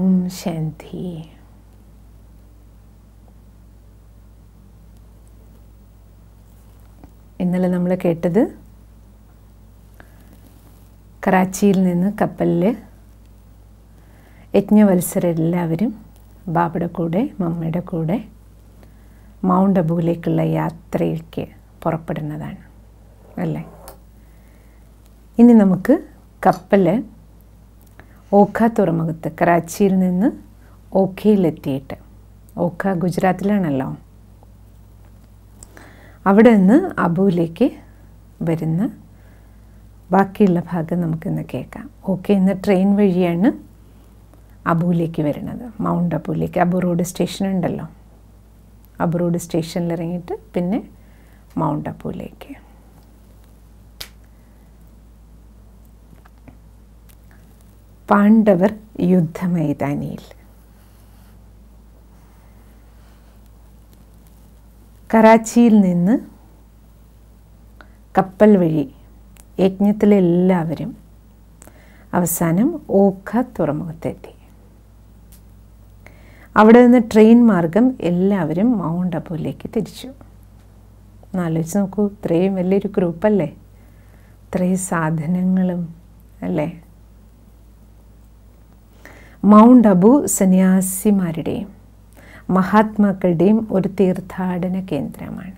ഓം ശാന്തി ഇന്നലെ നമ്മൾ കേട്ടത് കറാച്ചിയിൽ നിന്ന് കപ്പലിൽ യജ്ഞവത്സരെല്ലാവരും ബാബയുടെ കൂടെ മമ്മയുടെ കൂടെ മൗണ്ട് അബുവിലേക്കുള്ള യാത്രയ്ക്ക് പുറപ്പെടുന്നതാണ് അല്ലേ ഇനി നമുക്ക് കപ്പൽ ഓഖ തുറമുഖത്ത് കറാച്ചിയിൽ നിന്ന് ഓഖയിലെത്തിയിട്ട് ഓഖ ഗുജറാത്തിലാണല്ലോ അവിടെ നിന്ന് അബുവിലേക്ക് വരുന്ന ബാക്കിയുള്ള ഭാഗം നമുക്കിന്ന് കേൾക്കാം ഓക്കെ ഇന്ന് ട്രെയിൻ വഴിയാണ് അബുവിലേക്ക് വരുന്നത് മൗണ്ട് അബുവിലേക്ക് അബു റോഡ് സ്റ്റേഷൻ ഉണ്ടല്ലോ അബു റോഡ് സ്റ്റേഷനിൽ ഇറങ്ങിയിട്ട് പിന്നെ മൗണ്ട് അബുവിലേക്ക് പാണ്ഡവർ യുദ്ധമൈതാനിയിൽ കറാച്ചിയിൽ നിന്ന് കപ്പൽ വഴി യജ്ഞത്തിലെല്ലാവരും അവസാനം ഓഖ തുറമുഖത്തെത്തി അവിടെ നിന്ന് ട്രെയിൻ മാർഗം എല്ലാവരും മൗണ്ട് അബുവിലേക്ക് തിരിച്ചു ആലോചിച്ച് നോക്കൂ ഇത്രയും വലിയൊരു ഗ്രൂപ്പല്ലേ ഇത്രയും സാധനങ്ങളും അല്ലേ മൗണ്ട് അബു സന്യാസിമാരുടെയും മഹാത്മാക്കളുടെയും ഒരു തീർത്ഥാടന കേന്ദ്രമാണ്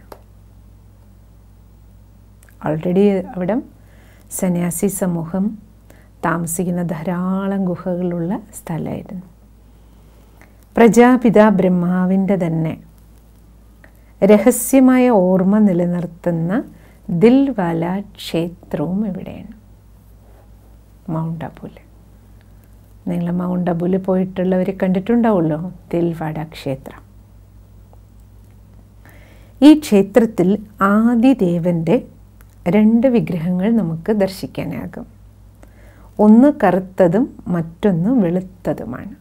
ഓൾറെഡി അവിടെ സന്യാസി സമൂഹം താമസിക്കുന്ന ധാരാളം ഗുഹകളുള്ള സ്ഥലമായിരുന്നു പ്രജാപിത ബ്രഹ്മാവിൻ്റെ തന്നെ രഹസ്യമായ ഓർമ്മ നിലനിർത്തുന്ന ദിൽവാല ക്ഷേത്രവും ഇവിടെയാണ് മൗണ്ട് അബുൽ നിങ്ങൾ മൗണ്ട് അബുൽ പോയിട്ടുള്ളവർ കണ്ടിട്ടുണ്ടാവുമല്ലോ ദിൽവാഡ ക്ഷേത്രം ഈ ക്ഷേത്രത്തിൽ ആദിദേവൻ്റെ രണ്ട് വിഗ്രഹങ്ങൾ നമുക്ക് ദർശിക്കാനാകും ഒന്ന് കറുത്തതും മറ്റൊന്ന് വെളുത്തതുമാണ്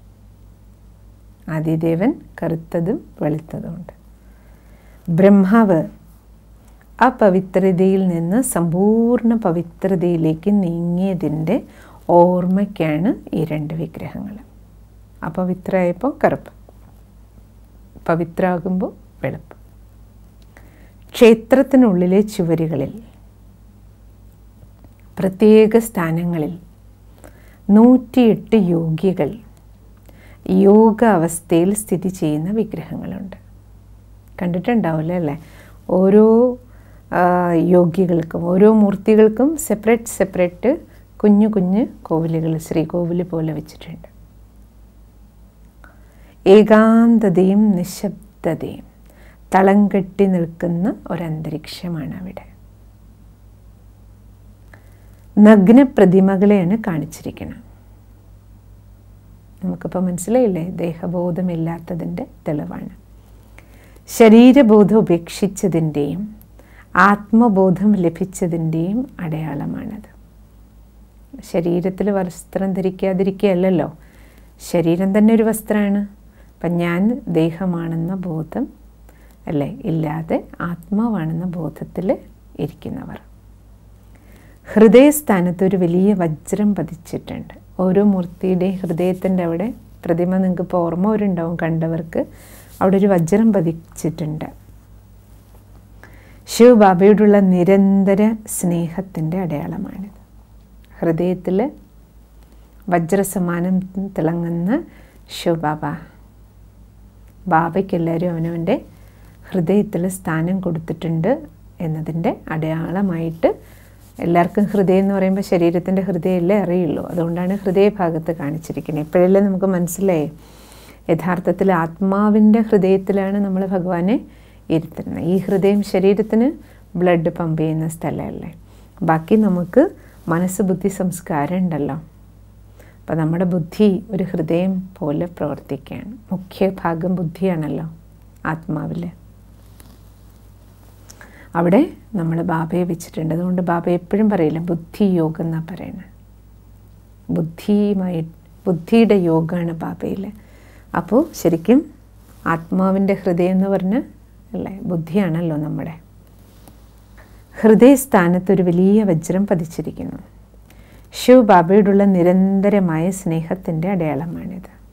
ആദിദേവൻ കറുത്തതും വെളുത്തതുമുണ്ട് ബ്രഹ്മാവ് അപവിത്രതയിൽ നിന്ന് സമ്പൂർണ്ണ പവിത്രതയിലേക്ക് നീങ്ങിയതിൻ്റെ ഓർമ്മയ്ക്കാണ് ഈ രണ്ട് വിഗ്രഹങ്ങൾ അപവിത്രമായപ്പോൾ കറുപ്പ് പവിത്രമാകുമ്പോൾ വെളുപ്പ് ക്ഷേത്രത്തിനുള്ളിലെ ചുവരുകളിൽ പ്രത്യേക സ്ഥാനങ്ങളിൽ നൂറ്റിയെട്ട് യോഗികൾ യോഗ അവസ്ഥയിൽ സ്ഥിതി ചെയ്യുന്ന വിഗ്രഹങ്ങളുണ്ട് കണ്ടിട്ടുണ്ടാവില്ല അല്ലേ ഓരോ യോഗികൾക്കും ഓരോ മൂർത്തികൾക്കും സെപ്പറേറ്റ് സെപ്പറേറ്റ് കുഞ്ഞു കുഞ്ഞു കോവിലുകൾ ശ്രീകോവിൽ പോലെ വെച്ചിട്ടുണ്ട് ഏകാന്തതയും നിശബ്ദതയും തളം കെട്ടി നിൽക്കുന്ന ഒരന്തരീക്ഷമാണ് അവിടെ നഗ്ന പ്രതിമകളെയാണ് കാണിച്ചിരിക്കുന്നത് നമുക്കിപ്പോൾ മനസ്സിലായില്ലേ ദേഹബോധമില്ലാത്തതിൻ്റെ തെളിവാണ് ശരീരബോധം ഉപേക്ഷിച്ചതിൻ്റെയും ആത്മബോധം ലഭിച്ചതിൻ്റെയും അടയാളമാണത് ശരീരത്തിൽ വസ്ത്രം ധരിക്കാതിരിക്കുകയല്ലല്ലോ ശരീരം തന്നെ ഒരു വസ്ത്രമാണ് അപ്പം ഞാൻ ദേഹമാണെന്ന ബോധം അല്ലേ ഇല്ലാതെ ആത്മാവാണെന്ന ബോധത്തിൽ ഇരിക്കുന്നവർ ഹൃദയസ്ഥാനത്ത് ഒരു വലിയ വജ്രം പതിച്ചിട്ടുണ്ട് ഓരോ മൂർത്തിയുടെയും ഹൃദയത്തിൻ്റെ അവിടെ പ്രതിമ നിങ്ങൾക്ക് ഇപ്പോൾ ഓർമ്മ വരുണ്ടാവും കണ്ടവർക്ക് അവിടെ ഒരു വജ്രം പതിച്ചിട്ടുണ്ട് ശിവബാബയോടുള്ള നിരന്തര സ്നേഹത്തിൻ്റെ അടയാളമാണിത് ഹൃദയത്തിൽ വജ്രസമാനം തിളങ്ങുന്ന ശിവബാബ ബാബയ്ക്ക് എല്ലാവരും അവനവൻ്റെ ഹൃദയത്തിൽ സ്ഥാനം കൊടുത്തിട്ടുണ്ട് എന്നതിൻ്റെ അടയാളമായിട്ട് എല്ലാവർക്കും ഹൃദയം എന്ന് പറയുമ്പോൾ ശരീരത്തിൻ്റെ ഹൃദയമല്ലേ അറിയുള്ളൂ അതുകൊണ്ടാണ് ഹൃദയഭാഗത്ത് കാണിച്ചിരിക്കുന്നത് ഇപ്പോഴല്ലേ നമുക്ക് മനസ്സിലായി യഥാർത്ഥത്തിൽ ആത്മാവിൻ്റെ ഹൃദയത്തിലാണ് നമ്മൾ ഭഗവാനെ ഇരുത്തുന്നത് ഈ ഹൃദയം ശരീരത്തിന് ബ്ലഡ് പമ്പ് ചെയ്യുന്ന സ്ഥലമല്ലേ ബാക്കി നമുക്ക് മനസ്സ് ബുദ്ധി സംസ്കാരം ഉണ്ടല്ലോ അപ്പോൾ നമ്മുടെ ബുദ്ധി ഒരു ഹൃദയം പോലെ പ്രവർത്തിക്കുകയാണ് മുഖ്യ ഭാഗം ബുദ്ധിയാണല്ലോ ആത്മാവിൽ അവിടെ നമ്മൾ ബാബയെ വെച്ചിട്ടുണ്ട് അതുകൊണ്ട് ബാബ എപ്പോഴും പറയില്ല ബുദ്ധി യോഗം എന്നാണ് പറയുന്നത് ബുദ്ധിയുമായി ബുദ്ധിയുടെ യോഗമാണ് ബാബയിൽ അപ്പോൾ ശരിക്കും ആത്മാവിൻ്റെ ഹൃദയം എന്ന് പറഞ്ഞാൽ അല്ലേ ബുദ്ധിയാണല്ലോ നമ്മുടെ ഹൃദയസ്ഥാനത്ത് ഒരു വലിയ വജ്രം പതിച്ചിരിക്കുന്നു ശിവ് ബാബയോടുള്ള നിരന്തരമായ സ്നേഹത്തിൻ്റെ അടയാളമാണിത്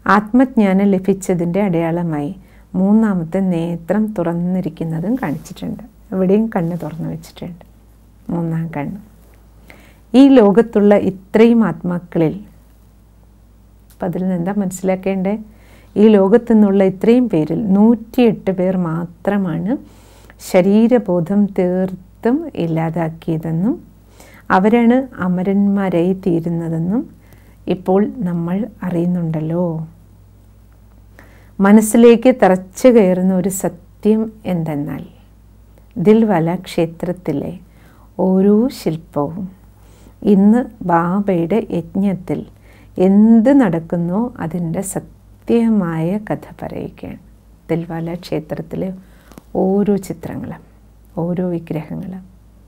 ആത്മജ്ഞാനം ലഭിച്ചതിൻ്റെ അടയാളമായി മൂന്നാമത്തെ നേത്രം തുറന്നിരിക്കുന്നതും കാണിച്ചിട്ടുണ്ട് എവിടെയും കണ്ണ് തുറന്നു വെച്ചിട്ടുണ്ട് മൂന്നാം കണ്ണ് ഈ ലോകത്തുള്ള ഇത്രയും ആത്മാക്കളിൽ അപ്പം അതിൽ നിന്ന് എന്താ മനസ്സിലാക്കേണ്ടത് ഈ ലോകത്തു നിന്നുള്ള ഇത്രയും പേരിൽ നൂറ്റിയെട്ട് പേർ മാത്രമാണ് ശരീരബോധം തീർത്തും ഇല്ലാതാക്കിയതെന്നും അവരാണ് അമരന്മാരായി തീരുന്നതെന്നും ഇപ്പോൾ നമ്മൾ അറിയുന്നുണ്ടല്ലോ മനസ്സിലേക്ക് തറച്ചു കയറുന്ന ഒരു സത്യം എന്തെന്നാൽ ദിൽവല ക്ഷേത്രത്തിലെ ഓരോ ശില്പവും ഇന്ന് ബാബയുടെ യജ്ഞത്തിൽ എന്ത് നടക്കുന്നോ അതിൻ്റെ സത്യമായ കഥ പറയുകയാണ് ദിൽവാല ക്ഷേത്രത്തിലെ ഓരോ ചിത്രങ്ങളും ഓരോ വിഗ്രഹങ്ങളും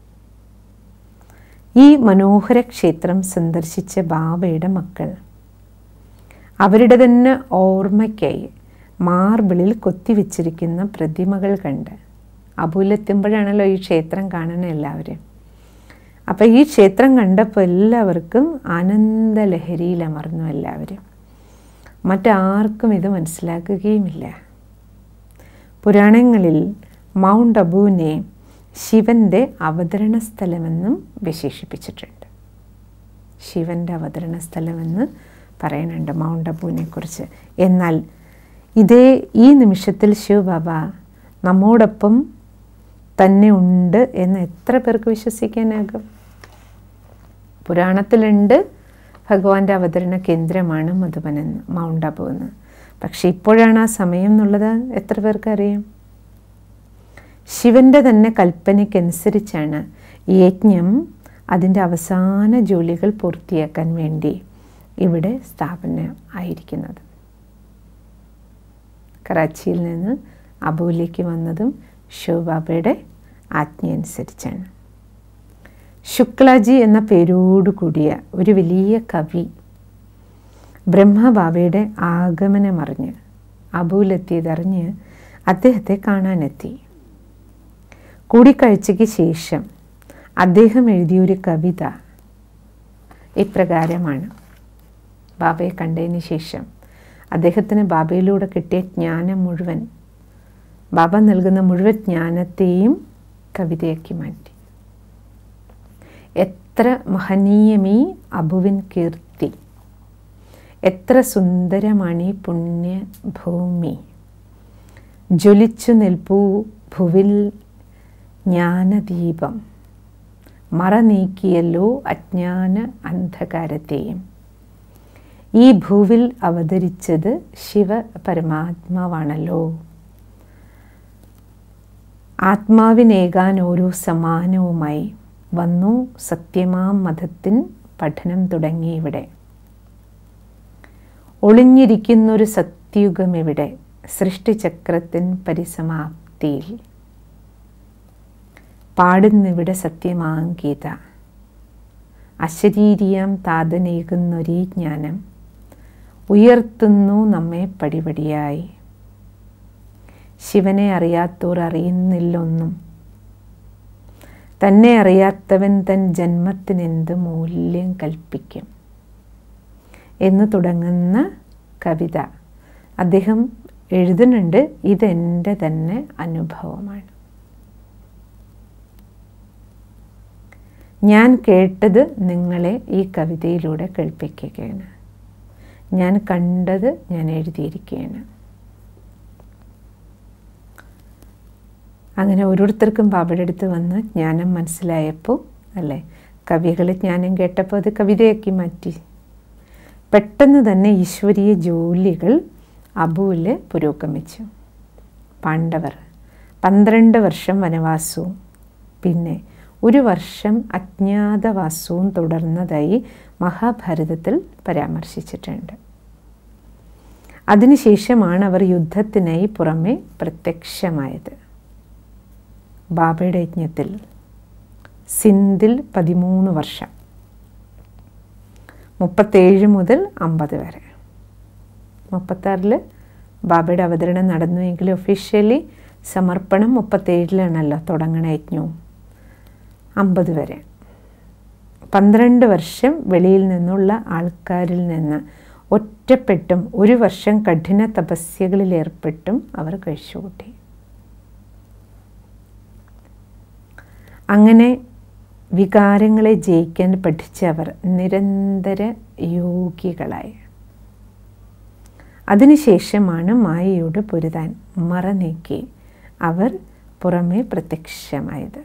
ഈ മനോഹര ക്ഷേത്രം സന്ദർശിച്ച ബാബയുടെ മക്കൾ അവരുടെ തന്നെ ഓർമ്മയ്ക്കായി മാർബിളിൽ കൊത്തിവെച്ചിരിക്കുന്ന പ്രതിമകൾ കണ്ട് അബൂലെത്തുമ്പോഴാണല്ലോ ഈ ക്ഷേത്രം കാണുന്ന എല്ലാവരും അപ്പം ഈ ക്ഷേത്രം കണ്ടപ്പോൾ എല്ലാവർക്കും ആനന്ദലഹരിയിലമർന്നു എല്ലാവരും മറ്റാർക്കും ഇത് മനസ്സിലാക്കുകയുമില്ല പുരാണങ്ങളിൽ മൗണ്ട് അബുവിനെ ശിവൻ്റെ അവതരണ സ്ഥലമെന്നും വിശേഷിപ്പിച്ചിട്ടുണ്ട് ശിവൻ്റെ അവതരണ സ്ഥലമെന്ന് പറയുന്നുണ്ട് മൗണ്ട് അബുവിനെ കുറിച്ച് എന്നാൽ ഇതേ ഈ നിമിഷത്തിൽ ശിവബാബ നമ്മോടൊപ്പം തന്നെ ഉണ്ട് എന്ന് എത്ര പേർക്ക് വിശ്വസിക്കാനാകും പുരാണത്തിലുണ്ട് ഭഗവാന്റെ അവതരണ കേന്ദ്രമാണ് മധുബൻ എന്ന് മൗണ്ട് അബു എന്ന് പക്ഷെ ഇപ്പോഴാണ് ആ സമയം എന്നുള്ളത് എത്ര പേർക്ക് അറിയാം ശിവന്റെ തന്നെ കൽപ്പനയ്ക്കനുസരിച്ചാണ് ഈ യജ്ഞം അതിൻ്റെ അവസാന ജോലികൾ പൂർത്തിയാക്കാൻ വേണ്ടി ഇവിടെ സ്ഥാപനം ആയിരിക്കുന്നത് കറാച്ചിയിൽ നിന്ന് അബുവിലേക്ക് വന്നതും ശിവബാബയുടെ ആജ്ഞയനുസരിച്ചാണ് ശുക്ലാജി എന്ന പേരോടു കൂടിയ ഒരു വലിയ കവി ബ്രഹ്മബാബയുടെ ആഗമനമറിഞ്ഞ് അബുവിലെത്തിയതറിഞ്ഞ് അദ്ദേഹത്തെ കാണാനെത്തി കൂടിക്കാഴ്ചയ്ക്ക് ശേഷം അദ്ദേഹം എഴുതിയൊരു കവിത ഇപ്രകാരമാണ് ബാബയെ കണ്ടതിന് ശേഷം അദ്ദേഹത്തിന് ബാബയിലൂടെ കിട്ടിയ ജ്ഞാനം മുഴുവൻ ബാബ നൽകുന്ന മുഴുവൻ ജ്ഞാനത്തെയും കവിതയാക്കി മാറ്റി എത്ര മഹനീയമീ അബുവിൻ കീർത്തി എത്ര സുന്ദരമാണ് ഈ പുണ്യഭൂമി ജ്വലിച്ചു നിൽപ്പൂ ഭുവിൽ ജ്ഞാനദീപം മറ നീക്കിയല്ലോ അജ്ഞാന അന്ധകാരത്തെയും ഈ ഭൂവിൽ അവതരിച്ചത് ശിവ പരമാത്മാവാണല്ലോ ആത്മാവിനേകാൻ ഓരോ സമാനവുമായി വന്നു സത്യമാം മതത്തിൻ പഠനം തുടങ്ങി ഇവിടെ ഒളിഞ്ഞിരിക്കുന്നൊരു സത്യുഗം ഇവിടെ സൃഷ്ടിചക്രത്തിൻ പരിസമാപ്തിയിൽ പാടുന്നിവിടെ സത്യമാങ്കീത അശരീരിയാം താതനേകുന്നൊരീ ജ്ഞാനം ഉയർത്തുന്നു നമ്മെ പടിപടിയായി ശിവനെ അറിയാത്തോർ അറിയുന്നില്ലൊന്നും തന്നെ അറിയാത്തവൻ തൻ ജന്മത്തിനെന്ത് മൂല്യം കൽപ്പിക്കും എന്ന് തുടങ്ങുന്ന കവിത അദ്ദേഹം എഴുതുന്നുണ്ട് ഇതെൻ്റെ തന്നെ അനുഭവമാണ് ഞാൻ കേട്ടത് നിങ്ങളെ ഈ കവിതയിലൂടെ കേൾപ്പിക്കുകയാണ് ഞാൻ കണ്ടത് ഞാൻ എഴുതിയിരിക്കുകയാണ് അങ്ങനെ ഓരോരുത്തർക്കും ബാബയുടെ അടുത്ത് വന്ന് ജ്ഞാനം മനസ്സിലായപ്പോൾ അല്ലേ കവികൾ ജ്ഞാനം കേട്ടപ്പോൾ അത് കവിതയാക്കി മാറ്റി പെട്ടെന്ന് തന്നെ ഈശ്വരീയ ജോലികൾ അബുവിൽ പുരോഗമിച്ചു പാണ്ഡവർ പന്ത്രണ്ട് വർഷം വനവാസവും പിന്നെ ഒരു വർഷം അജ്ഞാതവാസവും തുടർന്നതായി മഹാഭാരതത്തിൽ പരാമർശിച്ചിട്ടുണ്ട് അതിനുശേഷമാണ് അവർ യുദ്ധത്തിനായി പുറമെ പ്രത്യക്ഷമായത് ബാബയുടെ യജ്ഞത്തിൽ സിന്ധിൽ പതിമൂന്ന് വർഷം മുപ്പത്തേഴ് മുതൽ അമ്പത് വരെ മുപ്പത്താറിൽ ബാബയുടെ അവതരണം നടന്നുവെങ്കിൽ ഒഫീഷ്യലി സമർപ്പണം മുപ്പത്തേഴിലാണല്ലോ തുടങ്ങണ യജ്ഞവും അമ്പത് വരെ പന്ത്രണ്ട് വർഷം വെളിയിൽ നിന്നുള്ള ആൾക്കാരിൽ നിന്ന് ഒറ്റപ്പെട്ടും ഒരു വർഷം കഠിന തപസ്യകളിലേർപ്പെട്ടും അവർ കഴിച്ചുകൂട്ടി അങ്ങനെ വികാരങ്ങളെ ജയിക്കാൻ പഠിച്ച അവർ നിരന്തര യോഗികളായി അതിനുശേഷമാണ് മായയോട് പൊരുതാൻ മറ നീക്കി അവർ പുറമേ പ്രത്യക്ഷമായത്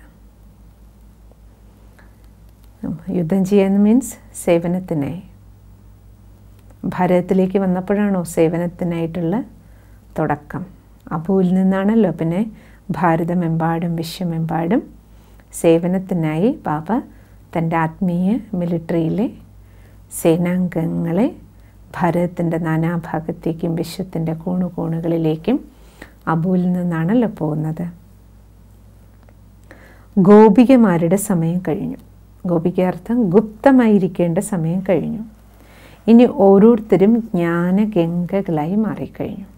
യുദ്ധം ചെയ്യാൻ മീൻസ് സേവനത്തിനായി ഭാരതത്തിലേക്ക് വന്നപ്പോഴാണോ സേവനത്തിനായിട്ടുള്ള തുടക്കം അബുവിൽ നിന്നാണല്ലോ പിന്നെ ഭാരതമെമ്പാടും വിശ്വമെമ്പാടും സേവനത്തിനായി ബാബ തൻ്റെ ആത്മീയ മിലിറ്ററിയിലെ സേനാംഗങ്ങളെ ഭാരതത്തിൻ്റെ നാനാഭാഗത്തേക്കും വിശ്വത്തിൻ്റെ കോണുകോണുകളിലേക്കും അബുവിൽ നിന്നാണല്ലോ പോകുന്നത് ഗോപികമാരുടെ സമയം കഴിഞ്ഞു ഗോപികാർത്ഥം ഗുപ്തമായിരിക്കേണ്ട സമയം കഴിഞ്ഞു ഇനി ഓരോരുത്തരും ജ്ഞാനഗംഗകളായി മാറിക്കഴിഞ്ഞു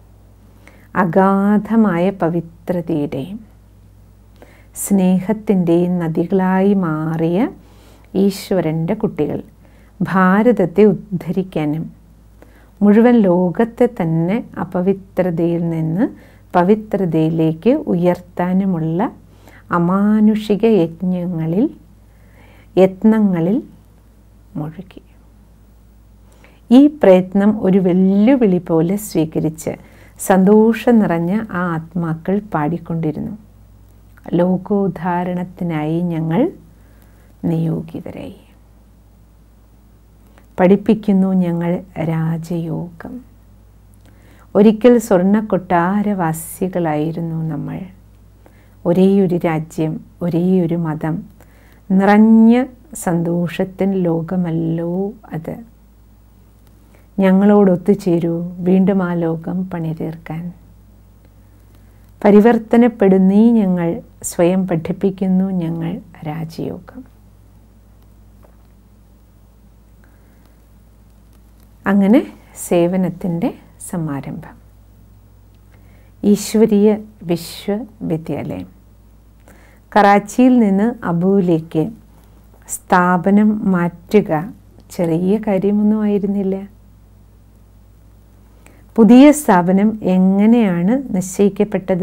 അഗാധമായ പവിത്രതയുടെയും സ്നേഹത്തിൻ്റെയും നദികളായി മാറിയ ഈശ്വരൻ്റെ കുട്ടികൾ ഭാരതത്തെ ഉദ്ധരിക്കാനും മുഴുവൻ ലോകത്തെ തന്നെ അപവിത്രതയിൽ നിന്ന് പവിത്രതയിലേക്ക് ഉയർത്താനുമുള്ള അമാനുഷിക യജ്ഞങ്ങളിൽ യത്നങ്ങളിൽ മുഴുകി ഈ പ്രയത്നം ഒരു വെല്ലുവിളി പോലെ സ്വീകരിച്ച് സന്തോഷം നിറഞ്ഞ ആ ആത്മാക്കൾ പാടിക്കൊണ്ടിരുന്നു ലോകോദ്ധാരണത്തിനായി ഞങ്ങൾ നിയോഗിതരായി പഠിപ്പിക്കുന്നു ഞങ്ങൾ രാജയോഗം ഒരിക്കൽ സ്വർണ്ണ കൊട്ടാരവാസികളായിരുന്നു നമ്മൾ ഒരേയൊരു രാജ്യം ഒരേയൊരു മതം നിറഞ്ഞ സന്തോഷത്തിൻ ലോകമല്ലോ അത് ഞങ്ങളോടൊത്തുചേരൂ വീണ്ടും ആ ലോകം പണി തീർക്കാൻ പരിവർത്തനപ്പെടുന്നീ ഞങ്ങൾ സ്വയം പഠിപ്പിക്കുന്നു ഞങ്ങൾ രാജയോഗം അങ്ങനെ സേവനത്തിൻ്റെ സമാരംഭം ഈശ്വരീയ വിശ്വവിദ്യാലയം കറാച്ചിയിൽ നിന്ന് അബുവിലേക്ക് സ്ഥാപനം മാറ്റുക ചെറിയ കാര്യമൊന്നും ആയിരുന്നില്ല പുതിയ സ്ഥാപനം എങ്ങനെയാണ് നിശ്ചയിക്കപ്പെട്ടത്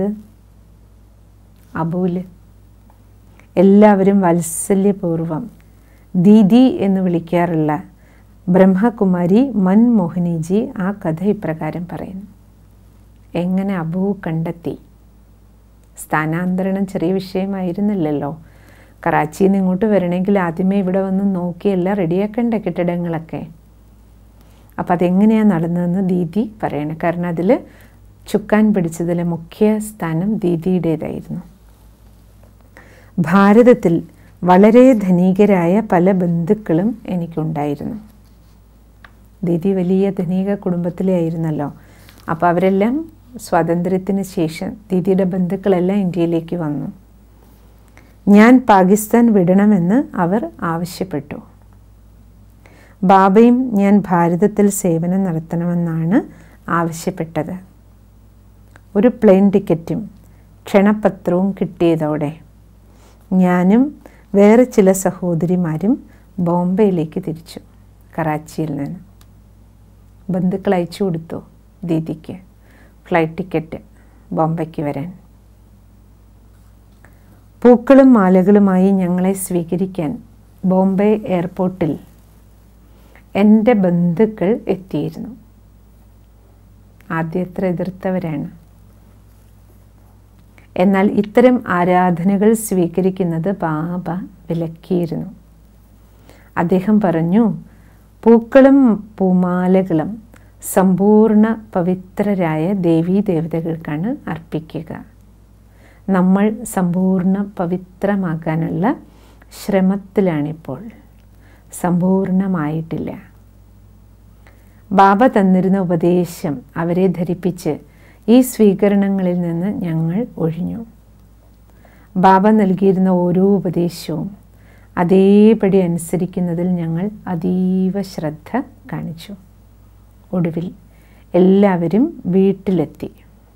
അബൂല് എല്ലാവരും വാത്സല്യപൂർവം ദീദി എന്ന് വിളിക്കാറുള്ള ബ്രഹ്മകുമാരി മൻമോഹിനിജി ആ കഥ ഇപ്രകാരം പറയുന്നു എങ്ങനെ അബു കണ്ടെത്തി സ്ഥാനാന്തരണം ചെറിയ വിഷയമായിരുന്നില്ലല്ലോ കറാച്ചിയിൽ നിന്ന് ഇങ്ങോട്ട് വരണമെങ്കിൽ ആദ്യമേ ഇവിടെ വന്ന് നോക്കിയെല്ലാം റെഡിയാക്കണ്ടേ കെട്ടിടങ്ങളൊക്കെ അപ്പം അതെങ്ങനെയാണ് നടന്നതെന്ന് ദീദി പറയണം കാരണം അതിൽ ചുക്കാൻ പിടിച്ചതിലെ മുഖ്യ സ്ഥാനം ദീദിയുടേതായിരുന്നു ഭാരതത്തിൽ വളരെ ധനികരായ പല ബന്ധുക്കളും എനിക്കുണ്ടായിരുന്നു ദീദി വലിയ ധനിക കുടുംബത്തിലെ ആയിരുന്നല്ലോ അപ്പോൾ അവരെല്ലാം സ്വാതന്ത്ര്യത്തിന് ശേഷം ദീദിയുടെ ബന്ധുക്കളെല്ലാം ഇന്ത്യയിലേക്ക് വന്നു ഞാൻ പാകിസ്ഥാൻ വിടണമെന്ന് അവർ ആവശ്യപ്പെട്ടു ബാബയും ഞാൻ ഭാരതത്തിൽ സേവനം നടത്തണമെന്നാണ് ആവശ്യപ്പെട്ടത് ഒരു പ്ലെയിൻ ടിക്കറ്റും ക്ഷണപത്രവും കിട്ടിയതോടെ ഞാനും വേറെ ചില സഹോദരിമാരും ബോംബെയിലേക്ക് തിരിച്ചു കറാച്ചിയിൽ നിന്ന് ബന്ധുക്കൾ അയച്ചു കൊടുത്തു ദീദിക്ക് ഫ്ലൈറ്റ് ടിക്കറ്റ് ബോംബെക്ക് വരാൻ പൂക്കളും മാലകളുമായി ഞങ്ങളെ സ്വീകരിക്കാൻ ബോംബെ എയർപോർട്ടിൽ എൻ്റെ ബന്ധുക്കൾ എത്തിയിരുന്നു ആദ്യത്ര എതിർത്തവരാണ് എന്നാൽ ഇത്തരം ആരാധനകൾ സ്വീകരിക്കുന്നത് ബാബ വിലക്കിയിരുന്നു അദ്ദേഹം പറഞ്ഞു പൂക്കളും പൂമാലകളും സമ്പൂർണ്ണ പവിത്രരായ ദേവീ ദേവതകൾക്കാണ് അർപ്പിക്കുക നമ്മൾ സമ്പൂർണ്ണ പവിത്രമാകാനുള്ള ശ്രമത്തിലാണിപ്പോൾ സമ്പൂർണമായിട്ടില്ല ബാബ തന്നിരുന്ന ഉപദേശം അവരെ ധരിപ്പിച്ച് ഈ സ്വീകരണങ്ങളിൽ നിന്ന് ഞങ്ങൾ ഒഴിഞ്ഞു ബാബ നൽകിയിരുന്ന ഓരോ ഉപദേശവും അതേപടി അനുസരിക്കുന്നതിൽ ഞങ്ങൾ അതീവ ശ്രദ്ധ കാണിച്ചു ഒടുവിൽ എല്ലാവരും വീട്ടിലെത്തി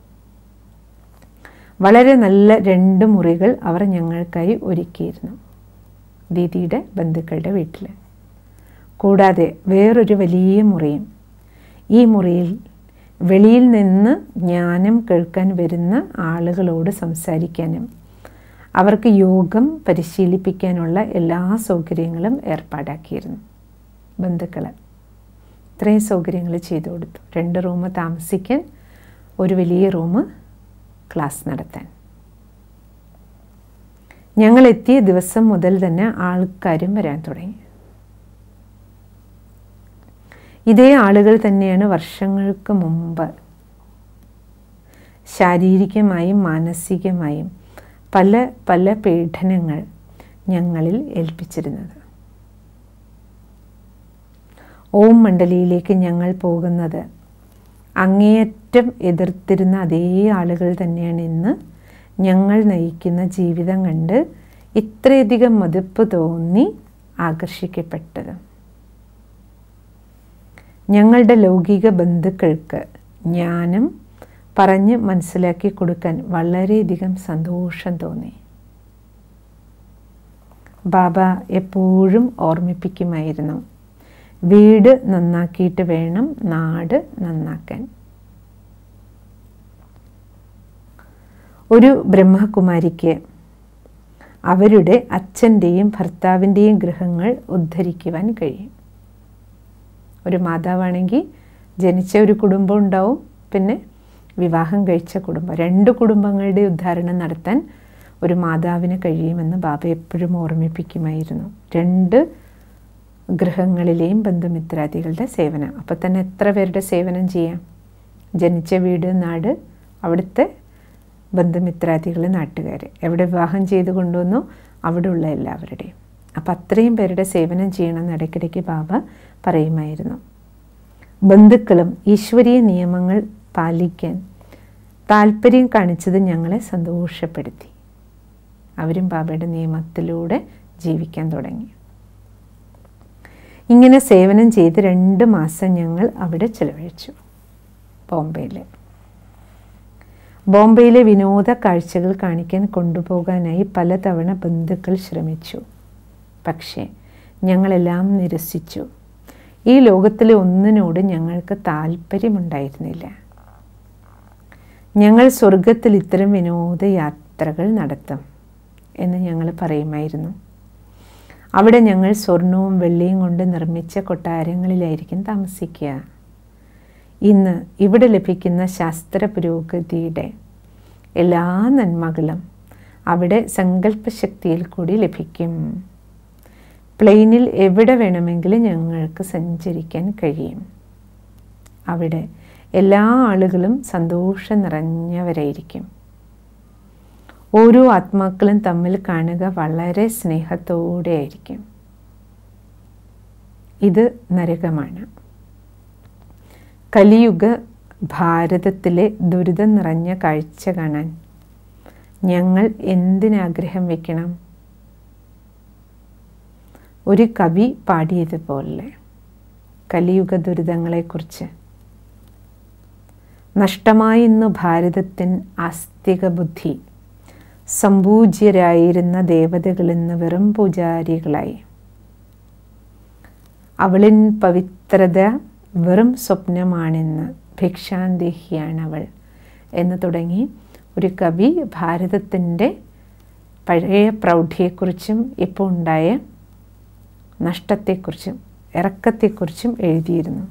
വളരെ നല്ല രണ്ട് മുറികൾ അവർ ഞങ്ങൾക്കായി ഒരുക്കിയിരുന്നു ദീദിയുടെ ബന്ധുക്കളുടെ വീട്ടിൽ കൂടാതെ വേറൊരു വലിയ മുറിയും ഈ മുറിയിൽ വെളിയിൽ നിന്ന് ജ്ഞാനം കേൾക്കാൻ വരുന്ന ആളുകളോട് സംസാരിക്കാനും അവർക്ക് യോഗം പരിശീലിപ്പിക്കാനുള്ള എല്ലാ സൗകര്യങ്ങളും ഏർപ്പാടാക്കിയിരുന്നു ബന്ധുക്കൾ ഇത്രയും സൗകര്യങ്ങൾ ചെയ്തു കൊടുത്തു രണ്ട് റൂം താമസിക്കാൻ ഒരു വലിയ റൂം ക്ലാസ് നടത്താൻ ഞങ്ങൾ എത്തിയ ദിവസം മുതൽ തന്നെ ആൾക്കാരും വരാൻ തുടങ്ങി ഇതേ ആളുകൾ തന്നെയാണ് വർഷങ്ങൾക്ക് മുമ്പ് ശാരീരികമായും മാനസികമായും പല പല പീഡനങ്ങൾ ഞങ്ങളിൽ ഏൽപ്പിച്ചിരുന്നത് ഓം മണ്ഡലിയിലേക്ക് ഞങ്ങൾ പോകുന്നത് അങ്ങേയറ്റം എതിർത്തിരുന്ന അതേ ആളുകൾ തന്നെയാണ് ഇന്ന് ഞങ്ങൾ നയിക്കുന്ന ജീവിതം കണ്ട് ഇത്രയധികം മതിപ്പ് തോന്നി ആകർഷിക്കപ്പെട്ടത് ഞങ്ങളുടെ ലൗകിക ബന്ധുക്കൾക്ക് ജ്ഞാനം പറഞ്ഞ് മനസ്സിലാക്കി കൊടുക്കാൻ വളരെയധികം സന്തോഷം തോന്നി ബാബ എപ്പോഴും ഓർമ്മിപ്പിക്കുമായിരുന്നു വീട് നന്നാക്കിയിട്ട് വേണം നാട് നന്നാക്കാൻ ഒരു ബ്രഹ്മകുമാരിക്ക് അവരുടെ അച്ഛൻ്റെയും ഭർത്താവിൻ്റെയും ഗൃഹങ്ങൾ ഉദ്ധരിക്കുവാൻ കഴിയും ഒരു മാതാവാണെങ്കിൽ ജനിച്ച ഒരു കുടുംബം ഉണ്ടാവും പിന്നെ വിവാഹം കഴിച്ച കുടുംബം രണ്ട് കുടുംബങ്ങളുടെ ഉദ്ധാരണം നടത്താൻ ഒരു മാതാവിന് കഴിയുമെന്ന് ബാബ എപ്പോഴും ഓർമ്മിപ്പിക്കുമായിരുന്നു രണ്ട് ഗൃഹങ്ങളിലെയും ബന്ധുമിത്രാദികളുടെ സേവനം അപ്പോൾ തന്നെ എത്ര പേരുടെ സേവനം ചെയ്യാം ജനിച്ച വീട് നാട് അവിടുത്തെ ബന്ധുമിത്രാദികൾ നാട്ടുകാർ എവിടെ വിവാഹം ചെയ്ത് കൊണ്ടുവന്നോ അവിടെയുള്ള എല്ലാവരുടെയും അപ്പം അത്രയും പേരുടെ സേവനം ചെയ്യണമെന്ന് ഇടയ്ക്കിടയ്ക്ക് ബാബ പറയുമായിരുന്നു ബന്ധുക്കളും ഈശ്വരീയ നിയമങ്ങൾ പാലിക്കാൻ താല്പര്യം കാണിച്ചത് ഞങ്ങളെ സന്തോഷപ്പെടുത്തി അവരും ബാബയുടെ നിയമത്തിലൂടെ ജീവിക്കാൻ തുടങ്ങി ഇങ്ങനെ സേവനം ചെയ്ത് രണ്ട് മാസം ഞങ്ങൾ അവിടെ ചിലവഴിച്ചു ബോംബെയിൽ ബോംബെയിലെ വിനോദ കാഴ്ചകൾ കാണിക്കാൻ കൊണ്ടുപോകാനായി പലതവണ ബന്ധുക്കൾ ശ്രമിച്ചു പക്ഷേ ഞങ്ങളെല്ലാം നിരസിച്ചു ഈ ലോകത്തിലെ ഒന്നിനോട് ഞങ്ങൾക്ക് താല്പര്യമുണ്ടായിരുന്നില്ല ഞങ്ങൾ സ്വർഗത്തിൽ ഇത്തരം വിനോദയാത്രകൾ നടത്തും എന്ന് ഞങ്ങൾ പറയുമായിരുന്നു അവിടെ ഞങ്ങൾ സ്വർണവും വെള്ളിയും കൊണ്ട് നിർമ്മിച്ച കൊട്ടാരങ്ങളിലായിരിക്കും താമസിക്കുക ഇന്ന് ഇവിടെ ലഭിക്കുന്ന ശാസ്ത്ര പുരോഗതിയുടെ എല്ലാ നന്മകളും അവിടെ സങ്കല്പശക്തിയിൽ കൂടി ലഭിക്കും പ്ലെയിനിൽ എവിടെ വേണമെങ്കിലും ഞങ്ങൾക്ക് സഞ്ചരിക്കാൻ കഴിയും അവിടെ എല്ലാ ആളുകളും സന്തോഷം നിറഞ്ഞവരായിരിക്കും ഓരോ ആത്മാക്കളും തമ്മിൽ കാണുക വളരെ സ്നേഹത്തോടെ ആയിരിക്കും ഇത് നരകമാണ് കലിയുഗ ഭാരതത്തിലെ ദുരിതം നിറഞ്ഞ കാഴ്ച കാണാൻ ഞങ്ങൾ എന്തിനാഗ്രഹം വയ്ക്കണം ഒരു കവി പാടിയതുപോലെ കലിയുഗ ദുരിതങ്ങളെക്കുറിച്ച് നഷ്ടമായി ഇന്ന് ഭാരതത്തിൻ ആസ്തിക ബുദ്ധി സമ്പൂജ്യരായിരുന്ന ദേവതകൾ ഇന്ന് വെറും പൂജാരികളായി അവളിൻ പവിത്രത വെറും സ്വപ്നമാണെന്ന് ഭിക്ഷാന്തേഹിയാണ് അവൾ എന്ന് തുടങ്ങി ഒരു കവി ഭാരതത്തിൻ്റെ പഴയ പ്രൗഢിയെക്കുറിച്ചും ഇപ്പോൾ ഉണ്ടായ നഷ്ടത്തെക്കുറിച്ചും ഇറക്കത്തെക്കുറിച്ചും എഴുതിയിരുന്നു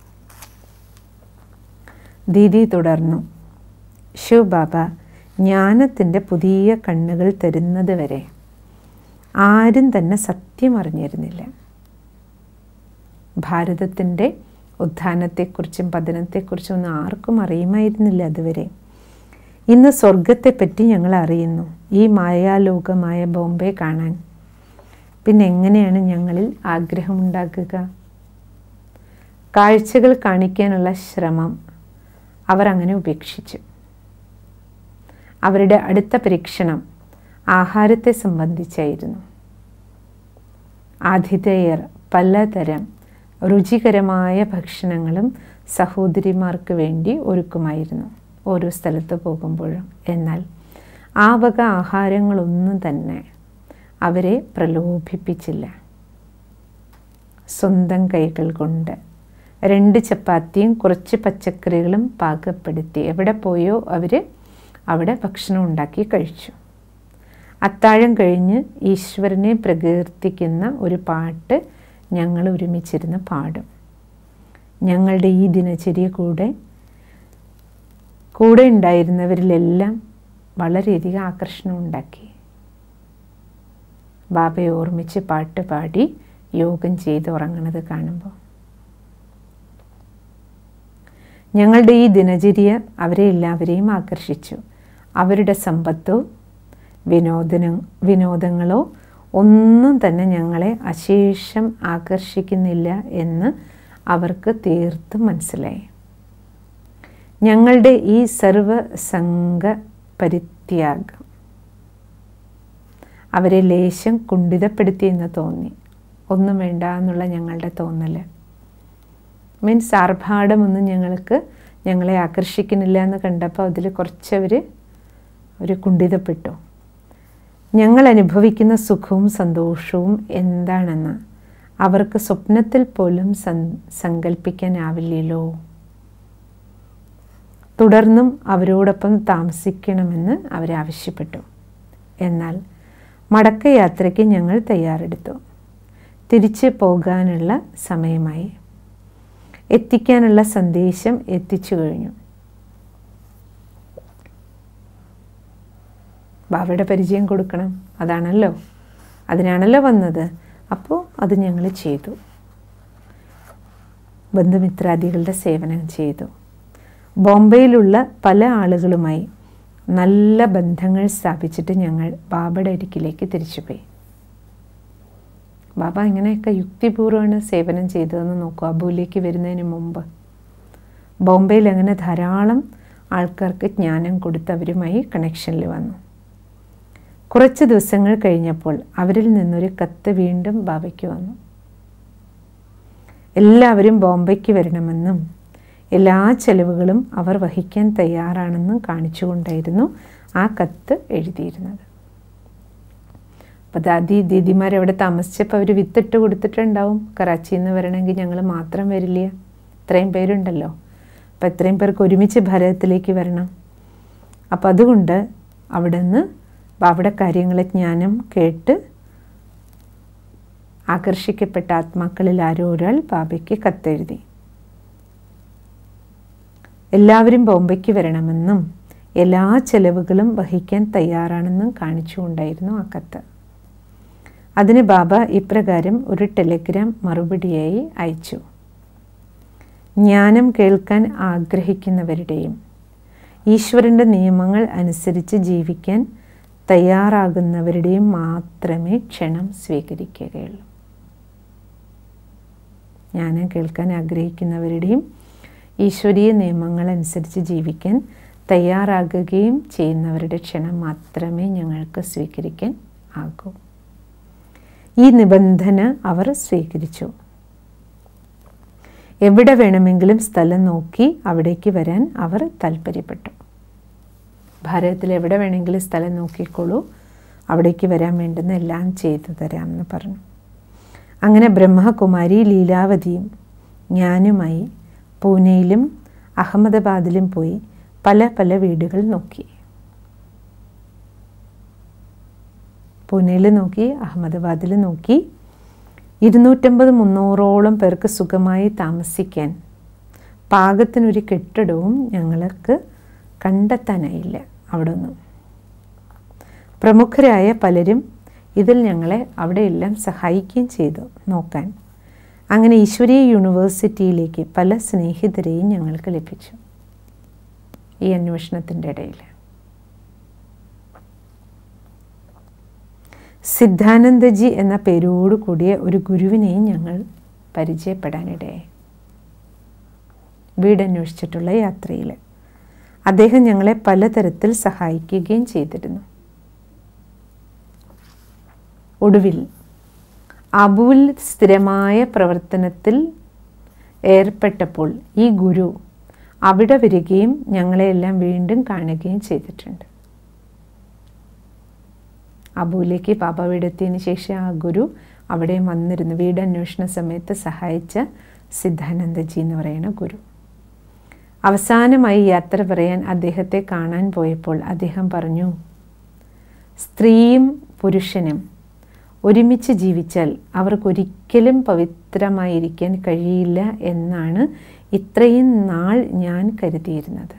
ദീദി തുടർന്നു ശിവ് ബാബ ജ്ഞാനത്തിൻ്റെ പുതിയ കണ്ണുകൾ തരുന്നത് വരെ ആരും തന്നെ സത്യം അറിഞ്ഞിരുന്നില്ല ഭാരതത്തിൻ്റെ ഉത്ഥാനത്തെക്കുറിച്ചും പതനത്തെക്കുറിച്ചും ഒന്നും ആർക്കും അറിയുമായിരുന്നില്ല അതുവരെ ഇന്ന് സ്വർഗത്തെപ്പറ്റി ഞങ്ങൾ അറിയുന്നു ഈ മായാലോകമായ ബോംബെ കാണാൻ പിന്നെ എങ്ങനെയാണ് ഞങ്ങളിൽ ആഗ്രഹമുണ്ടാക്കുക കാഴ്ചകൾ കാണിക്കാനുള്ള ശ്രമം അവർ അങ്ങനെ ഉപേക്ഷിച്ചു അവരുടെ അടുത്ത പരീക്ഷണം ആഹാരത്തെ സംബന്ധിച്ചായിരുന്നു ആതിഥേയർ പലതരം രുചികരമായ ഭക്ഷണങ്ങളും സഹോദരിമാർക്ക് വേണ്ടി ഒരുക്കുമായിരുന്നു ഓരോ സ്ഥലത്ത് പോകുമ്പോഴും എന്നാൽ ആ വക ആഹാരങ്ങളൊന്നും തന്നെ അവരെ പ്രലോഭിപ്പിച്ചില്ല സ്വന്തം കൈകൾ കൊണ്ട് രണ്ട് ചപ്പാത്തിയും കുറച്ച് പച്ചക്കറികളും പാകപ്പെടുത്തി എവിടെ പോയോ അവർ അവിടെ ഭക്ഷണം ഉണ്ടാക്കി കഴിച്ചു അത്താഴം കഴിഞ്ഞ് ഈശ്വരനെ പ്രകീർത്തിക്കുന്ന ഒരു പാട്ട് ഞങ്ങൾ ഒരുമിച്ചിരുന്ന് പാടും ഞങ്ങളുടെ ഈ ദിനചര്യ കൂടെ കൂടെ ഉണ്ടായിരുന്നവരിലെല്ലാം വളരെയധികം ആകർഷണം ഉണ്ടാക്കി ബാബയെ ഓർമ്മിച്ച് പാട്ട് പാടി യോഗം ചെയ്ത് ഉറങ്ങണത് കാണുമ്പോൾ ഞങ്ങളുടെ ഈ ദിനചര്യ അവരെ എല്ലാവരെയും ആകർഷിച്ചു അവരുടെ സമ്പത്തോ വിനോദന വിനോദങ്ങളോ ഒന്നും തന്നെ ഞങ്ങളെ അശേഷം ആകർഷിക്കുന്നില്ല എന്ന് അവർക്ക് തീർത്തും മനസ്സിലായി ഞങ്ങളുടെ ഈ സർവസംഘ പരിത്യാഗം അവരെ ലേശം കുണ്ഠിതപ്പെടുത്തിയെന്ന് തോന്നി ഒന്നും വേണ്ട എന്നുള്ള ഞങ്ങളുടെ തോന്നൽ മീൻസ് ആർഭാടമൊന്നും ഞങ്ങൾക്ക് ഞങ്ങളെ ആകർഷിക്കുന്നില്ല എന്ന് കണ്ടപ്പോൾ അതിൽ കുറച്ചവർ ഒരു കുണ്ഠിതപ്പെട്ടു ഞങ്ങൾ അനുഭവിക്കുന്ന സുഖവും സന്തോഷവും എന്താണെന്ന് അവർക്ക് സ്വപ്നത്തിൽ പോലും സങ്കല്പിക്കാനാവില്ലല്ലോ തുടർന്നും അവരോടൊപ്പം താമസിക്കണമെന്ന് അവരാവശ്യപ്പെട്ടു എന്നാൽ മടക്കയാത്രയ്ക്ക് ഞങ്ങൾ തയ്യാറെടുത്തു തിരിച്ച് പോകാനുള്ള സമയമായി എത്തിക്കാനുള്ള സന്ദേശം എത്തിച്ചു കഴിഞ്ഞു ബാബയുടെ പരിചയം കൊടുക്കണം അതാണല്ലോ അതിനാണല്ലോ വന്നത് അപ്പോൾ അത് ഞങ്ങൾ ചെയ്തു ബന്ധുമിത്രാദികളുടെ സേവനം ചെയ്തു ബോംബെയിലുള്ള പല ആളുകളുമായി നല്ല ബന്ധങ്ങൾ സ്ഥാപിച്ചിട്ട് ഞങ്ങൾ ബാബയുടെ അരികിലേക്ക് തിരിച്ചുപോയി ബാബ ഇങ്ങനെയൊക്കെ യുക്തിപൂർവ്വമാണ് സേവനം ചെയ്തതെന്ന് നോക്കൂ അബുവിലേക്ക് വരുന്നതിന് മുമ്പ് ബോംബെയിൽ അങ്ങനെ ധാരാളം ആൾക്കാർക്ക് ജ്ഞാനം കൊടുത്ത് അവരുമായി കണക്ഷനിൽ വന്നു കുറച്ച് ദിവസങ്ങൾ കഴിഞ്ഞപ്പോൾ അവരിൽ നിന്നൊരു കത്ത് വീണ്ടും ബാബയ്ക്ക് വന്നു എല്ലാവരും ബോംബെക്ക് വരണമെന്നും എല്ലാ ചെലവുകളും അവർ വഹിക്കാൻ തയ്യാറാണെന്നും കാണിച്ചുകൊണ്ടായിരുന്നു ആ കത്ത് എഴുതിയിരുന്നത് അപ്പോൾ ദാദി ദീദിമാരവിടെ താമസിച്ചപ്പോൾ അവർ വിത്തിട്ട് കൊടുത്തിട്ടുണ്ടാവും കറാച്ചിയിൽ നിന്ന് വരണമെങ്കിൽ ഞങ്ങൾ മാത്രം വരില്ല ഇത്രയും പേരുണ്ടല്ലോ അപ്പോൾ എത്രയും പേർക്ക് ഒരുമിച്ച് ഭാരതത്തിലേക്ക് വരണം അപ്പോൾ അതുകൊണ്ട് അവിടെ നിന്ന് അവിടെ കാര്യങ്ങളെ ജ്ഞാനം കേട്ട് ആകർഷിക്കപ്പെട്ട ആത്മാക്കളിൽ ആരോ ഒരാൾ ബാബയ്ക്ക് കത്തെഴുതി എല്ലാവരും ബോംബെക്ക് വരണമെന്നും എല്ലാ ചെലവുകളും വഹിക്കാൻ തയ്യാറാണെന്നും കാണിച്ചുകൊണ്ടായിരുന്നു ആ കത്ത് അതിന് ബാബ ഇപ്രകാരം ഒരു ടെലിഗ്രാം മറുപടിയായി അയച്ചു ജ്ഞാനം കേൾക്കാൻ ആഗ്രഹിക്കുന്നവരുടെയും ഈശ്വരൻ്റെ നിയമങ്ങൾ അനുസരിച്ച് ജീവിക്കാൻ തയ്യാറാകുന്നവരുടെയും മാത്രമേ ക്ഷണം സ്വീകരിക്കുകയുള്ളൂ ജ്ഞാനം കേൾക്കാൻ ആഗ്രഹിക്കുന്നവരുടെയും ഈശ്വരീയ നിയമങ്ങൾ അനുസരിച്ച് ജീവിക്കാൻ തയ്യാറാകുകയും ചെയ്യുന്നവരുടെ ക്ഷണം മാത്രമേ ഞങ്ങൾക്ക് സ്വീകരിക്കാൻ ആകൂ ഈ നിബന്ധന അവർ സ്വീകരിച്ചു എവിടെ വേണമെങ്കിലും സ്ഥലം നോക്കി അവിടേക്ക് വരാൻ അവർ താല്പര്യപ്പെട്ടു ഭാരതത്തിൽ എവിടെ വേണമെങ്കിലും സ്ഥലം നോക്കിക്കോളൂ അവിടേക്ക് വരാൻ വേണ്ടുന്ന എല്ലാം ചെയ്തു തരാമെന്ന് പറഞ്ഞു അങ്ങനെ ബ്രഹ്മകുമാരി ലീലാവതിയും ഞാനുമായി പൂനെയിലും അഹമ്മദാബാദിലും പോയി പല പല വീടുകൾ നോക്കി പൂനെയിൽ നോക്കി അഹമ്മദാബാദിൽ നോക്കി ഇരുന്നൂറ്റമ്പത് മുന്നൂറോളം പേർക്ക് സുഖമായി താമസിക്കാൻ പാകത്തിനൊരു കെട്ടിടവും ഞങ്ങൾക്ക് കണ്ടെത്താനായില്ല അവിടെ ഒന്നും പ്രമുഖരായ പലരും ഇതിൽ ഞങ്ങളെ അവിടെയെല്ലാം സഹായിക്കുകയും ചെയ്തു നോക്കാൻ അങ്ങനെ ഈശ്വരീയ യൂണിവേഴ്സിറ്റിയിലേക്ക് പല സ്നേഹിതരെയും ഞങ്ങൾക്ക് ലഭിച്ചു ഈ അന്വേഷണത്തിൻ്റെ ഇടയിൽ സിദ്ധാനന്ദജി എന്ന പേരോട് കൂടിയ ഒരു ഗുരുവിനെയും ഞങ്ങൾ പരിചയപ്പെടാനിടയായി വീടന്വേഷിച്ചിട്ടുള്ള യാത്രയിൽ അദ്ദേഹം ഞങ്ങളെ പലതരത്തിൽ സഹായിക്കുകയും ചെയ്തിരുന്നു ഒടുവിൽ അബുവിൽ സ്ഥിരമായ പ്രവർത്തനത്തിൽ ഏർപ്പെട്ടപ്പോൾ ഈ ഗുരു അവിടെ വരികയും ഞങ്ങളെയെല്ലാം വീണ്ടും കാണുകയും ചെയ്തിട്ടുണ്ട് അബുവിലേക്ക് പാപ്പ വീടെത്തിയതിന് ശേഷം ആ ഗുരു അവിടെ വന്നിരുന്നു വീടന്വേഷണ സമയത്ത് സഹായിച്ച സിദ്ധാനന്ദജി എന്ന് പറയുന്ന ഗുരു അവസാനമായി യാത്ര പറയാൻ അദ്ദേഹത്തെ കാണാൻ പോയപ്പോൾ അദ്ദേഹം പറഞ്ഞു സ്ത്രീയും പുരുഷനും ഒരുമിച്ച് ജീവിച്ചാൽ അവർക്കൊരിക്കലും പവിത്രമായിരിക്കാൻ കഴിയില്ല എന്നാണ് ഇത്രയും നാൾ ഞാൻ കരുതിയിരുന്നത്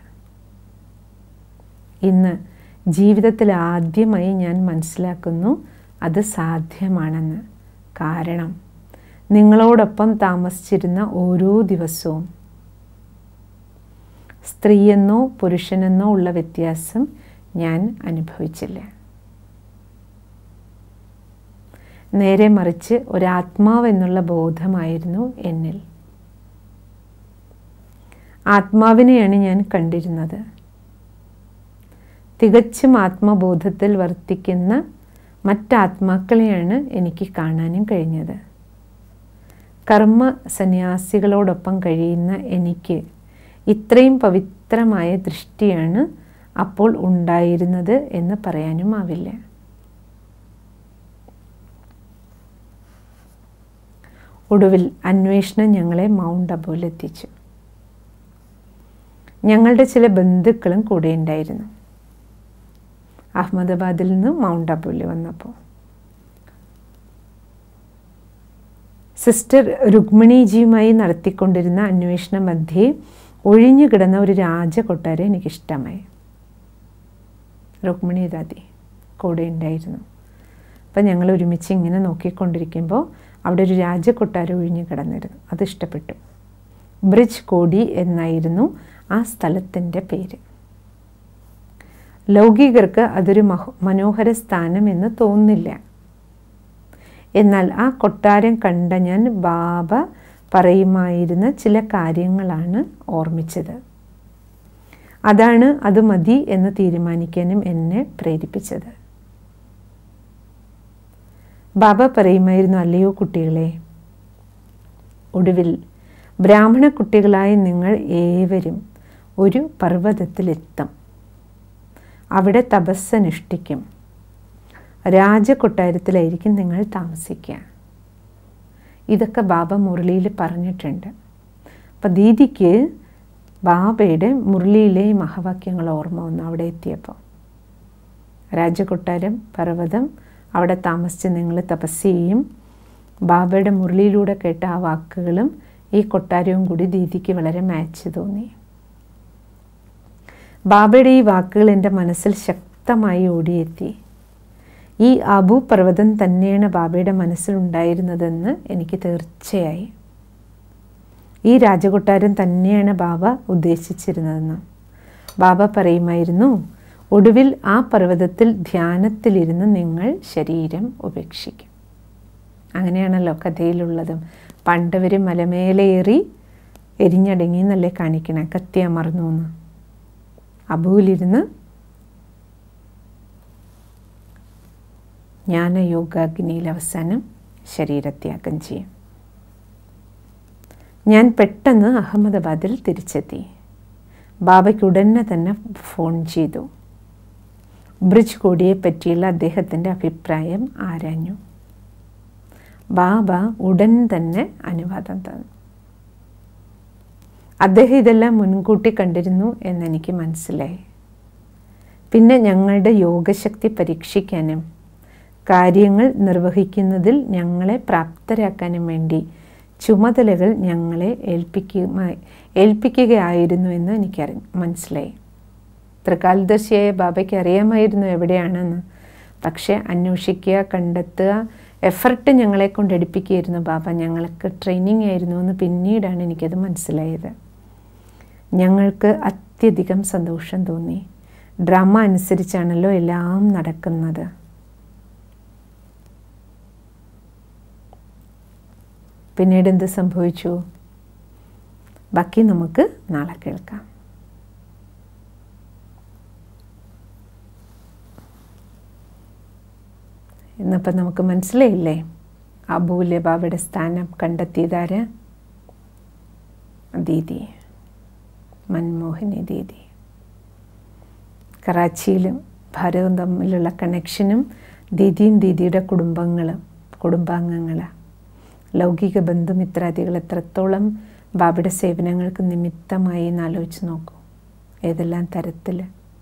ഇന്ന് ജീവിതത്തിൽ ആദ്യമായി ഞാൻ മനസ്സിലാക്കുന്നു അത് സാധ്യമാണെന്ന് കാരണം നിങ്ങളോടൊപ്പം താമസിച്ചിരുന്ന ഓരോ ദിവസവും സ്ത്രീയെന്നോ പുരുഷനെന്നോ ഉള്ള വ്യത്യാസം ഞാൻ അനുഭവിച്ചില്ല നേരെ മറിച്ച് ഒരാത്മാവെന്നുള്ള ബോധമായിരുന്നു എന്നിൽ ആത്മാവിനെയാണ് ഞാൻ കണ്ടിരുന്നത് തികച്ചും ആത്മബോധത്തിൽ വർത്തിക്കുന്ന മറ്റാത്മാക്കളെയാണ് എനിക്ക് കാണാനും കഴിഞ്ഞത് കർമ്മ സന്യാസികളോടൊപ്പം കഴിയുന്ന എനിക്ക് ഇത്രയും പവിത്രമായ ദൃഷ്ടിയാണ് അപ്പോൾ ഉണ്ടായിരുന്നത് എന്ന് പറയാനും ആവില്ല ഒടുവിൽ അന്വേഷണം ഞങ്ങളെ മൗണ്ട് അബുവിലെത്തിച്ചു ഞങ്ങളുടെ ചില ബന്ധുക്കളും കൂടെ ഉണ്ടായിരുന്നു അഹമ്മദാബാദിൽ നിന്ന് മൗണ്ട് അബുവിൽ വന്നപ്പോൾ സിസ്റ്റർ രുക്മിണിജിയുമായി നടത്തിക്കൊണ്ടിരുന്ന അന്വേഷണ മധ്യേ ഒഴിഞ്ഞു കിടന്ന ഒരു രാജകൊട്ടാരം എനിക്കിഷ്ടമായി രുക്മിണി ദാദി കൂടെ ഉണ്ടായിരുന്നു അപ്പം ഞങ്ങൾ ഒരുമിച്ച് ഇങ്ങനെ നോക്കിക്കൊണ്ടിരിക്കുമ്പോൾ അവിടെ ഒരു രാജകൊട്ടാരം ഒഴിഞ്ഞു കിടന്നിരുന്നു അത് ഇഷ്ടപ്പെട്ടു ബ്രിഡ്ജ് കോടി എന്നായിരുന്നു ആ സ്ഥലത്തിൻ്റെ പേര് ലൗകികർക്ക് അതൊരു മഹോ മനോഹര സ്ഥാനം എന്ന് തോന്നില്ല എന്നാൽ ആ കൊട്ടാരം കണ്ട ഞാൻ ബാബ പറയുമായിരുന്ന ചില കാര്യങ്ങളാണ് ഓർമ്മിച്ചത് അതാണ് അത് മതി എന്ന് തീരുമാനിക്കാനും എന്നെ പ്രേരിപ്പിച്ചത് ബാബ പറയുമായിരുന്നു അല്ലയോ കുട്ടികളെ ഒടുവിൽ ബ്രാഹ്മണ കുട്ടികളായ നിങ്ങൾ ഏവരും ഒരു പർവ്വതത്തിലെത്തും അവിടെ തപസ്സനുഷ്ഠിക്കും രാജകൊട്ടാരത്തിലായിരിക്കും നിങ്ങൾ താമസിക്കുക ഇതൊക്കെ ബാബ മുരളിയിൽ പറഞ്ഞിട്ടുണ്ട് അപ്പം ദീദിക്ക് ബാബയുടെ മുരളിയിലെ മഹവാക്യങ്ങൾ ഓർമ്മ വന്നു അവിടെ എത്തിയപ്പോൾ രാജകൊട്ടാരം പർവ്വതം അവിടെ താമസിച്ച് നിങ്ങൾ തപസ് ചെയ്യും ബാബയുടെ മുരളിയിലൂടെ കേട്ട ആ വാക്കുകളും ഈ കൊട്ടാരവും കൂടി ദീദിക്ക് വളരെ മാച്ച് തോന്നി ബാബയുടെ ഈ വാക്കുകൾ എൻ്റെ മനസ്സിൽ ശക്തമായി ഓടിയെത്തി ഈ അബു പർവ്വതം തന്നെയാണ് ബാബയുടെ മനസ്സിലുണ്ടായിരുന്നതെന്ന് എനിക്ക് തീർച്ചയായി ഈ രാജകൊട്ടാരം തന്നെയാണ് ബാബ ഉദ്ദേശിച്ചിരുന്നതെന്ന് ബാബ പറയുമായിരുന്നു ഒടുവിൽ ആ പർവ്വതത്തിൽ ധ്യാനത്തിലിരുന്ന് നിങ്ങൾ ശരീരം ഉപേക്ഷിക്കും അങ്ങനെയാണല്ലോ കഥയിലുള്ളതും പണ്ടവർ മലമേലേറി എരിഞ്ഞടങ്ങി എന്നല്ലേ കാണിക്കണേ കത്തി അമർന്നു എന്ന് അബുവിലിരുന്ന് ജ്ഞാനയോഗാഗ്നിയിൽ അവസാനം ശരീരത്യാഗം ചെയ്യും ഞാൻ പെട്ടെന്ന് അഹമ്മദാബാദിൽ തിരിച്ചെത്തി ബാബയ്ക്ക് ഉടനെ തന്നെ ഫോൺ ചെയ്തു ബ്രിഡ്ജ് കോടിയെ പറ്റിയുള്ള അദ്ദേഹത്തിൻ്റെ അഭിപ്രായം ആരാഞ്ഞു ബാബ ഉടൻ തന്നെ അനുവാദം തന്നു അദ്ദേഹം ഇതെല്ലാം മുൻകൂട്ടി കണ്ടിരുന്നു എന്നെനിക്ക് മനസ്സിലായി പിന്നെ ഞങ്ങളുടെ യോഗശക്തി പരീക്ഷിക്കാനും കാര്യങ്ങൾ നിർവഹിക്കുന്നതിൽ ഞങ്ങളെ പ്രാപ്തരാക്കാനും വേണ്ടി ചുമതലകൾ ഞങ്ങളെ ഏൽപ്പിക്കുക ഏൽപ്പിക്കുകയായിരുന്നു എന്ന് എനിക്കറി മനസ്സിലായി ത്രികാലദർശിയായ ബാബയ്ക്ക് അറിയാമായിരുന്നു എവിടെയാണെന്ന് പക്ഷേ അന്വേഷിക്കുക കണ്ടെത്തുക എഫർട്ട് ഞങ്ങളെ കൊണ്ട് എടുപ്പിക്കുകയായിരുന്നു ബാബ ഞങ്ങൾക്ക് ട്രെയിനിങ് ആയിരുന്നു എന്ന് പിന്നീടാണ് എനിക്കത് മനസ്സിലായത് ഞങ്ങൾക്ക് അത്യധികം സന്തോഷം തോന്നി ഡ്രാമ അനുസരിച്ചാണല്ലോ എല്ലാം നടക്കുന്നത് പിന്നീട് എന്ത് സംഭവിച്ചു ബാക്കി നമുക്ക് നാളെ കേൾക്കാം ഇന്നിപ്പം നമുക്ക് മനസ്സിലായില്ലേ അബൂല്യ ബാബയുടെ സ്ഥാനം കണ്ടെത്തിയതാര് ദീദി മൻമോഹിനി ദീദി കറാച്ചിയിലും ഭാരതവും തമ്മിലുള്ള കണക്ഷനും ദീദിയും ദീദിയുടെ കുടുംബങ്ങളും കുടുംബാംഗങ്ങൾ ലൗകിക ബന്ധുമിത്രാദികൾ എത്രത്തോളം ബാബയുടെ സേവനങ്ങൾക്ക് നിമിത്തമായി എന്ന് ആലോചിച്ച് നോക്കൂ ഏതെല്ലാം തരത്തിൽ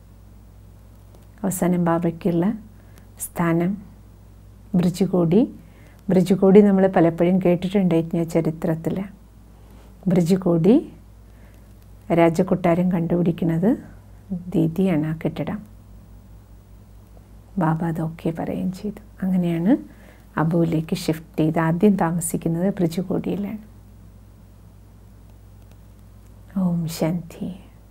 അവസാനം ബാബയ്ക്കുള്ള സ്ഥാനം ബ്രിജുകോടി ബ്രിജുകോടി നമ്മൾ പലപ്പോഴും കേട്ടിട്ടുണ്ട് യജ്ഞ ചരിത്രത്തിൽ ബ്രിജുകോടി രാജകൊട്ടാരം കണ്ടുപിടിക്കുന്നത് ദീദിയാണ് ആ കെട്ടിടം ബാബ അതൊക്കെ പറയുകയും ചെയ്തു അങ്ങനെയാണ് അബുവിലേക്ക് ഷിഫ്റ്റ് ചെയ്ത് ആദ്യം താമസിക്കുന്നത് ബ്രിജുകോടിയിലാണ് ഓം ശാന്തി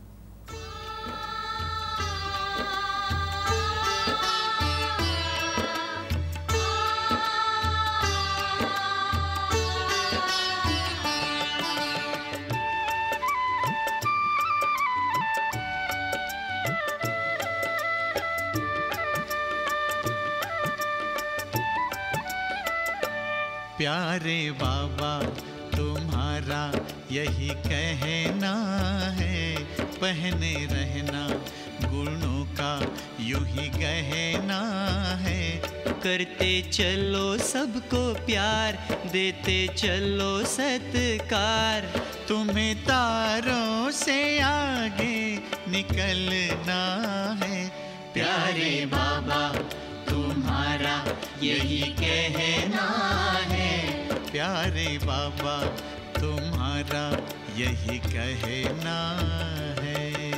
प्यारे बाबा तुम्हारा यही कहना है पहने रहना गुणों का यूं ही गहना है करते चलो सबको प्यार देते चलो सत्कार तुम्हें तारों से आगे निकलना है प्यारे बाबा तुम्हारा यही कहना है प्यारे बाबा तुम्हारा यही कहना है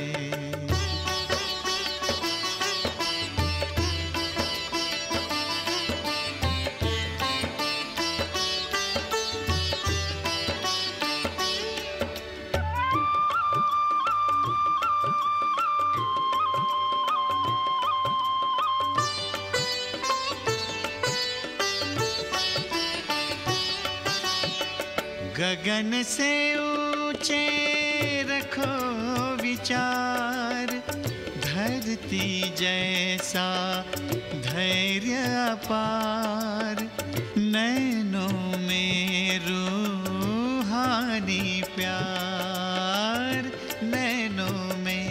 गगन से ऊंचे रखो विचार धरती जैसा धैर्य अपार नैनों में रूहानी प्यार नैनों में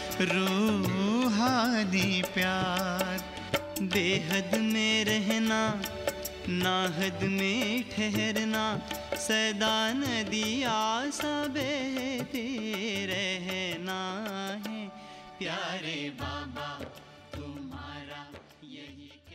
रूहानी प्यार बेहद में रहना नाहद में ठहरना सदा नदिया सा बहते रहना है प्यारे बाबा तुम्हारा यही